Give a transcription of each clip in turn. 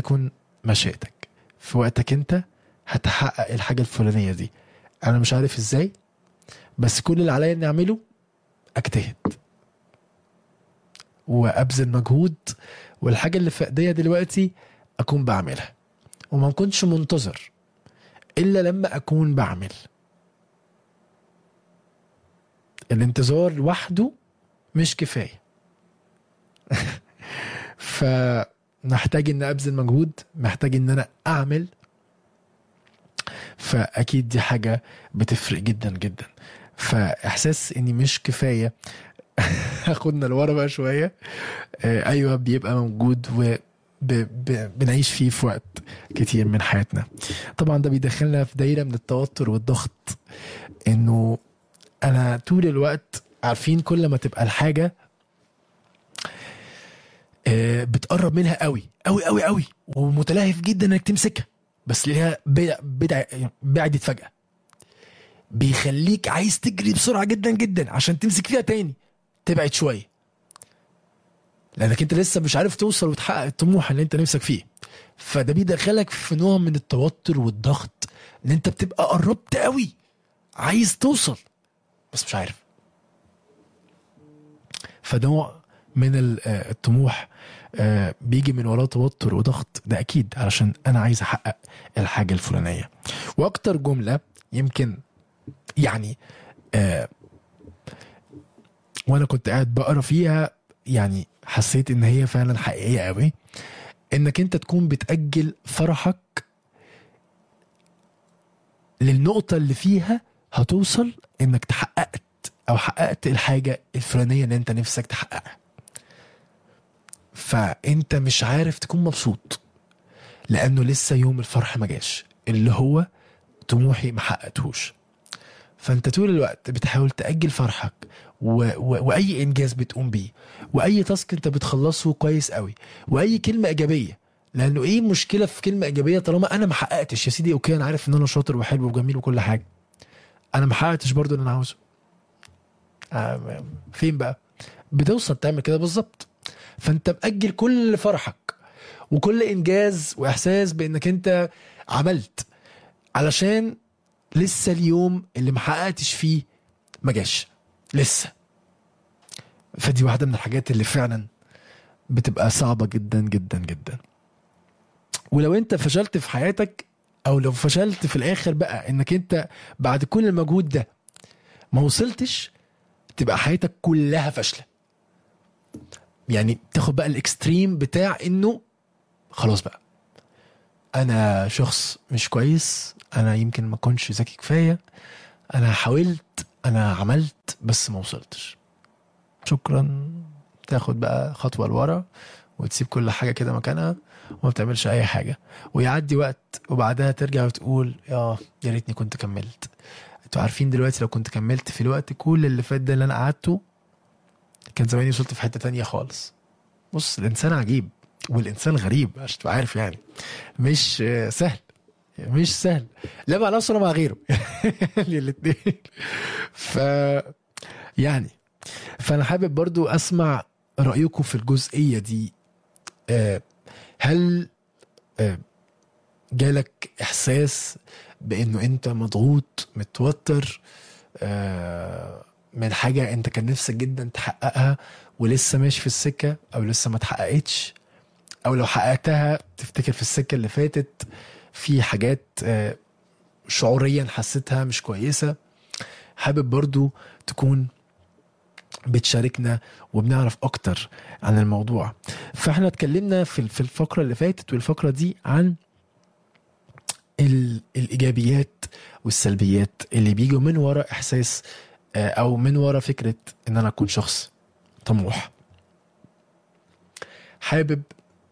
ستكون مشيئتك في وقتك انت هتحقق الحاجة الفلانية دي انا مش عارف ازاي بس كل اللي عليا اني اعمله اجتهد وابذل مجهود والحاجة اللي في ايديا دلوقتي اكون بعملها وما اكونش منتظر الا لما اكون بعمل الانتظار لوحده مش كفايه فمحتاج ان ابذل مجهود محتاج ان انا اعمل فاكيد دي حاجه بتفرق جدا جدا فاحساس اني مش كفايه هاخدنا لورا بقى شويه آه، ايوه بيبقى موجود و ب... ب... بنعيش فيه في وقت كتير من حياتنا طبعا ده بيدخلنا في دايره من التوتر والضغط انه انا طول الوقت عارفين كل ما تبقى الحاجه آه، بتقرب منها قوي قوي قوي قوي ومتلهف جدا انك تمسكها بس ليها بدع بدع بعدت فجاه بيخليك عايز تجري بسرعه جدا جدا عشان تمسك فيها تاني تبعد شويه لانك انت لسه مش عارف توصل وتحقق الطموح اللي انت نفسك فيه فده بيدخلك في نوع من التوتر والضغط ان انت بتبقى قربت قوي عايز توصل بس مش عارف فنوع من ال- آه، الطموح آه، بيجي من وراه توتر وضغط ده اكيد علشان انا عايز احقق الحاجه الفلانيه واكتر جمله يمكن يعني آه وانا كنت قاعد بقرا فيها يعني حسيت ان هي فعلا حقيقيه قوي انك انت تكون بتاجل فرحك للنقطه اللي فيها هتوصل انك تحققت او حققت الحاجه الفلانيه اللي انت نفسك تحققها فانت مش عارف تكون مبسوط لانه لسه يوم الفرح ما جاش اللي هو طموحي ما حققتهوش فانت طول الوقت بتحاول تاجل فرحك و... و... واي انجاز بتقوم بيه واي تاسك انت بتخلصه كويس قوي واي كلمه ايجابيه لانه ايه المشكله في كلمه ايجابيه طالما انا ما حققتش يا سيدي اوكي انا عارف ان انا شاطر وحلو وجميل وكل حاجه انا ما حققتش برضو اللي انا عاوزه آه، فين بقى بتوصل تعمل كده بالظبط فانت مأجل كل فرحك وكل انجاز واحساس بانك انت عملت علشان لسه اليوم اللي ما حققتش فيه ما جاش لسه فدي واحده من الحاجات اللي فعلا بتبقى صعبه جدا جدا جدا ولو انت فشلت في حياتك او لو فشلت في الاخر بقى انك انت بعد كل المجهود ده ما وصلتش تبقى حياتك كلها فاشله يعني تاخد بقى الاكستريم بتاع انه خلاص بقى انا شخص مش كويس انا يمكن ما كنتش ذكي كفايه انا حاولت انا عملت بس ما وصلتش شكرا تاخد بقى خطوه لورا وتسيب كل حاجه كده مكانها وما بتعملش اي حاجه ويعدي وقت وبعدها ترجع وتقول يا يا ريتني كنت كملت انتوا عارفين دلوقتي لو كنت كملت في الوقت كل اللي فات ده اللي انا قعدته كان زماني وصلت في حته تانية خالص بص الانسان عجيب والانسان غريب عشان تبقى عارف يعني مش آه، سهل مش سهل لا مع نفسه ولا مع غيره الاثنين ف يعني فانا حابب برضو اسمع رايكم في الجزئيه دي آه، هل آه، جالك احساس بانه انت مضغوط متوتر آه، من حاجه انت كان نفسك جدا تحققها ولسه ماشي في السكه او لسه ما اتحققتش او لو حققتها تفتكر في السكه اللي فاتت في حاجات آه، شعوريا حسيتها مش كويسه حابب برضو تكون بتشاركنا وبنعرف اكتر عن الموضوع فاحنا اتكلمنا في في الفقره اللي فاتت والفقره دي عن ال- الايجابيات والسلبيات اللي بيجوا من وراء احساس آه، او من وراء فكره ان انا اكون شخص طموح حابب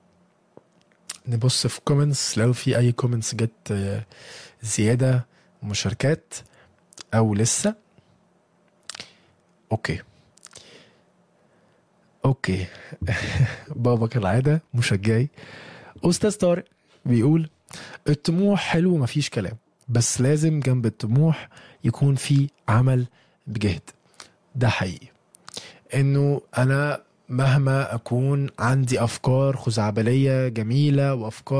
نبص في كومنتس لو في اي كومنتس جت آه، زياده مشاركات او لسه اوكي اوكي بابا كالعاده مشجعي استاذ طارق بيقول الطموح حلو مفيش كلام بس لازم جنب الطموح يكون في عمل بجهد ده حقيقي انه انا مهما اكون عندي افكار خزعبليه جميله وافكار